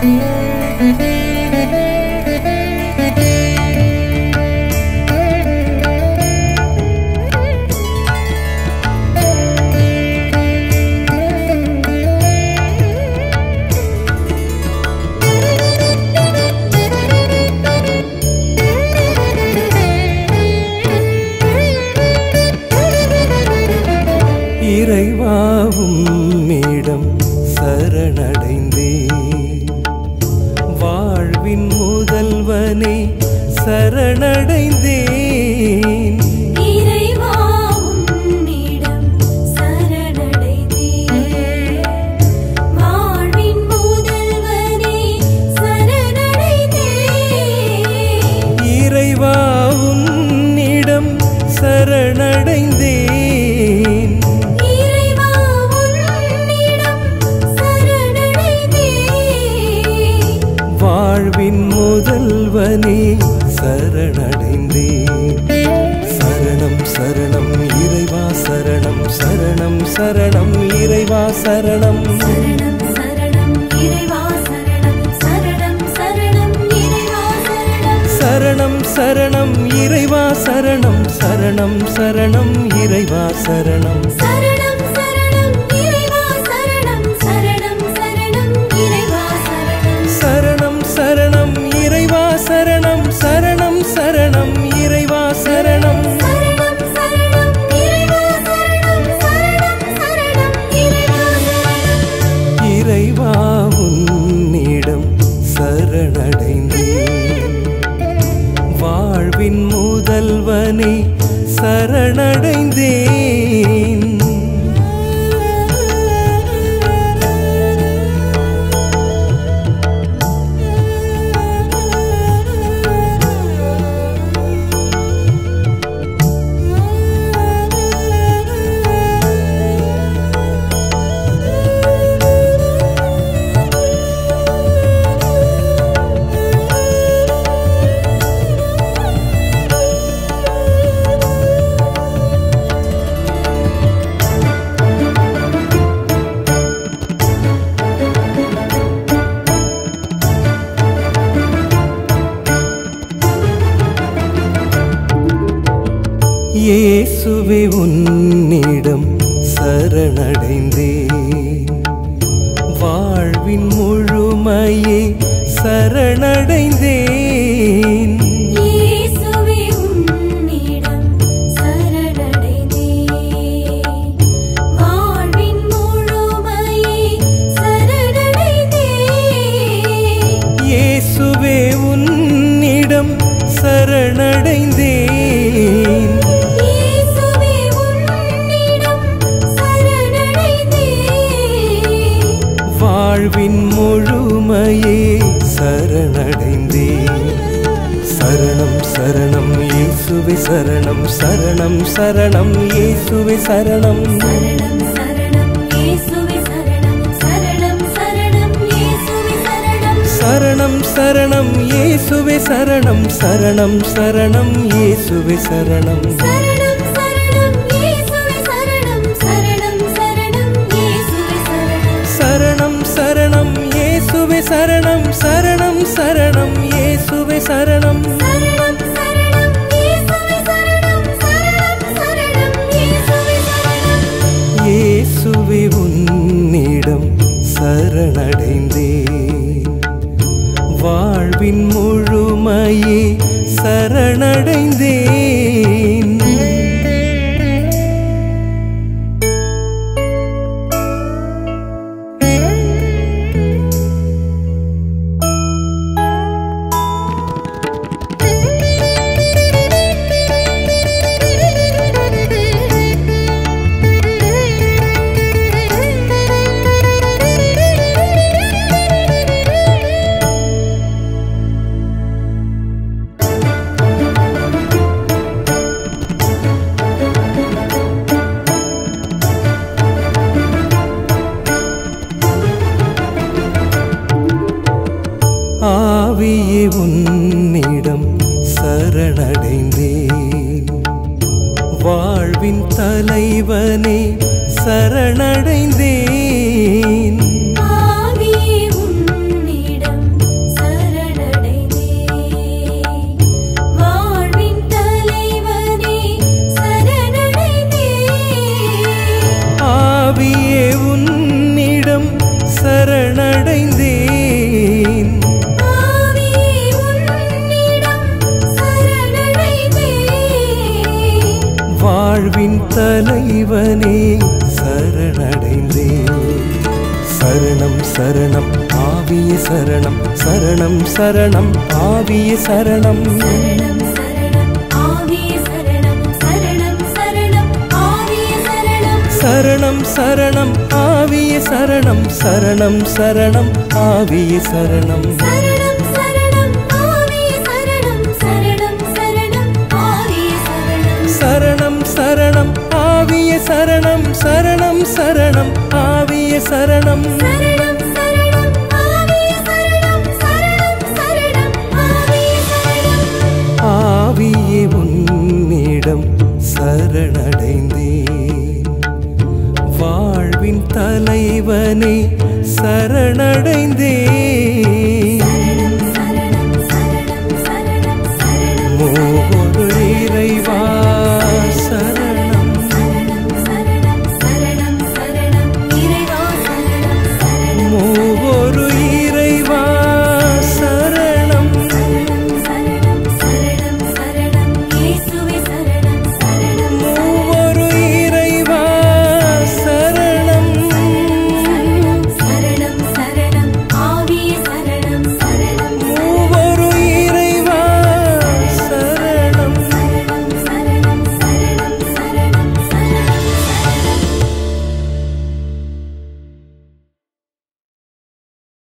இறைவாவும் இடம் சரணடைந்தே வாழ்வின் முதல்வனே சரணடைந்தேன் இறைவா உன்னிடம் சரணடைந்தேன். வாழ்வின் முதல்வனே சரணடைந்தேன். இறைவா உன்னிடம் சரணடைந்தேன் இறைவா உன்னிடம் சரணடைந்தேன். வாழ்வின் முதல்வனே சரணடைந்தேன் சரணம் சரணம் இறைவா சரணம் சரணம் சரணம் இறைவா சரணம் சரணம் சரணம் இறைவா சரணம் சரணம் சரணம் இறைவா சரணம் சரணம் சரணம் இறைவா சரணம் சரணம் சரணம் இறைவா சரணம் சரணம் சரணம் இறைவா சரணம் சரணம் சரணம் இறைவா சரணம் சரணம் சரணம் இறைவா சரணம் சரணம் சரணம் இறைவா சரணம் சரணம் சரணம் இறைவா சரணம் சரணம் சரணம் இறைவா சரணம் இறைவா உன்னிடம் சரணடைந்தேன் வாழ்வின் முதல்வனே சரணடைந்தேன் இயேசுவே உன்னிடம் சரணடைந்தேன் வாழ்வின் முழுமையே சரணடைந்தேன் இயேசுவே உன்னிடம் சரணடைந்தேன் வாழ்வின் முழுமையே சரணடைந்தேன் இயேசுவே உன்னிடம் சரணடைந்தேன் இயேசுவே உன்னிடம் சரணடைந்தேன் வாழ்வின் முழுமையே சரணடைந்தேன் சரணம் சரணம் இயேசுவே சரணம் சரணம் சரணம் இயேசுவே சரணம் சரணம் சரணம் இயேசுவே சரணம் சரணம் சரணம் இயேசுவே சரணம் சரணம் சரணம் இயேசுவே சரணம் சரணம் சரணம் இயேசுவே சரணம் சரணம் சரணம் இயேசுவே சரணம் சரணம் சரணம் இயேசுவே சரணம் சரணம் சரணம் இயேசுவே சரணம் சரணம் சரணம் இயேசுவே சரணம் சரணம் சரணம் இயேசுவே சரணம் சரணம் சரணம் இயேசுவே சரணம் இயேசுவே உன்னிடம் சரணடைந்தேன் வாழ்வின் முழுமையே சரணடைந்தேன் ஆவியே உன்னிடம் சரணடைந்தேன் வாழ்வின் தலைவனே சரணடைந்தேன் ஆவியே உன்னிடம் சரணம் சரணம் ஆவிய சரணம் சரணம் சரணம் ஆவிய சரணம் சரணம் சரணம் ஆவியே சரணம் சரணம் சரணம் ஆவியே சரணம் சரணம் சரணம் ஆவிய சரணம் சரணம் சரணம் ஆவிய சரணம் சரணம் சரணம் ஆவியே சரணம் சரணம் சரணம் ஆவியே சரணம் சரணம் சரணம் ஆவிய சரணம் சரணம் சரணம் ஆவிய சரணம் சரணம் சரணம் ஆவியே சரணம் சரணம் சரணம் ஆவியே சரணம் ஆவியே உன்னிடம் சரணடைந்தேன் வாழ்வின் தலைவனே சரணடைந்தேன்